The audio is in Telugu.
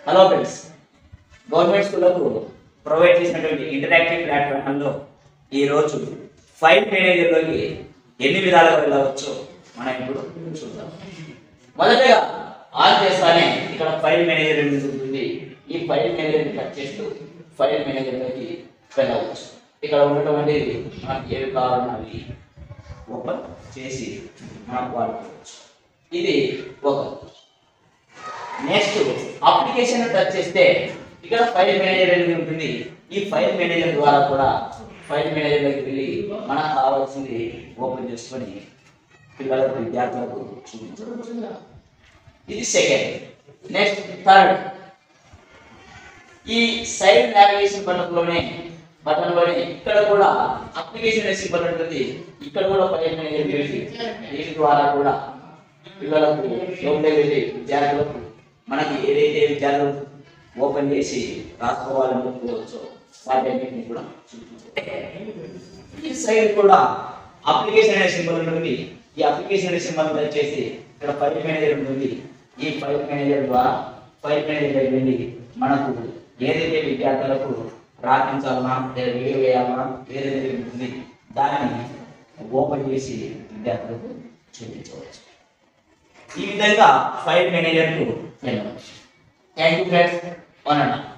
హలో ఫ్రెండ్స్ గవర్నమెంట్ స్కూళ్ళకు ప్రొవైడ్ చేసినటువంటి ఇంటరాక్టివ్ ప్లాట్ఫామ్లో ఈరోజు ఫైల్ మేనేజర్లోకి ఎన్ని విధాలుగా వెళ్ళవచ్చో మనం ఇప్పుడు చూద్దాం మొదటగా ఆన్ చేస్తానే ఇక్కడ ఫైల్ మేనేజర్ అనేది ఉంటుంది ఈ ఫైల్ మేనేజర్ కట్ చేస్తూ ఫైల్ మేనేజర్లోకి వెళ్ళవచ్చు ఇక్కడ ఉన్నటువంటి మనకి ఏవి కావాలన్నా అవి ఓపెన్ చేసి మనం వాడుకోవచ్చు ఇది ఒక నెక్స్ట్ అప్లికేషన్ టచ్ చేస్తే ఇక్కడ ఫైల్ మేనేజర్ అనేది ఉంటుంది ఈ ఫైల్ మేనేజర్ ద్వారా కూడా ఫైల్ మేనేజర్లోకి వెళ్ళి మనకు కావాల్సింది ఓపెన్ చేసుకొని పిల్లలకు విద్యార్థులకు చూపించవచ్చు ఇది సెకండ్ నెక్స్ట్ థర్డ్ ఈ సైడ్ నావిగేషన్ బటన్లోనే బటన్లోనే ఇక్కడ కూడా అప్లికేషన్ సింబల్ ఉంటుంది ఇక్కడ కూడా ఫైల్ మేనేజర్ వెళ్ళి దీని ద్వారా కూడా పిల్లలకు లోపలికి వెళ్ళి విద్యార్థులకు మనకి ఏదైతే విద్యార్థులు ఓపెన్ చేసి రాసుకోవాలనుకోవచ్చో వాటన్నిటిని కూడా చూపించారు ఈ సైడ్ కూడా అప్లికేషన్ అనే సింబల్ ఉంటుంది ఈ అప్లికేషన్ అనే సింబల్ టచ్ చేసి ఇక్కడ ఫైల్ మేనేజర్ ఉంటుంది ఈ ఫైల్ మేనేజర్ ద్వారా ఫైల్ మేనేజర్ వెళ్ళి మనకు ఏదైతే విద్యార్థులకు రాపించాలన్నా లేదా వీడియో వేయాలన్నా ఏదైతే ఉంటుంది దాన్ని ఓపెన్ చేసి విద్యార్థులకు చూపించవచ్చు ఈ విధంగా ఫైల్ మేనేజర్కు వెళ్ళవచ్చు thank you friends one and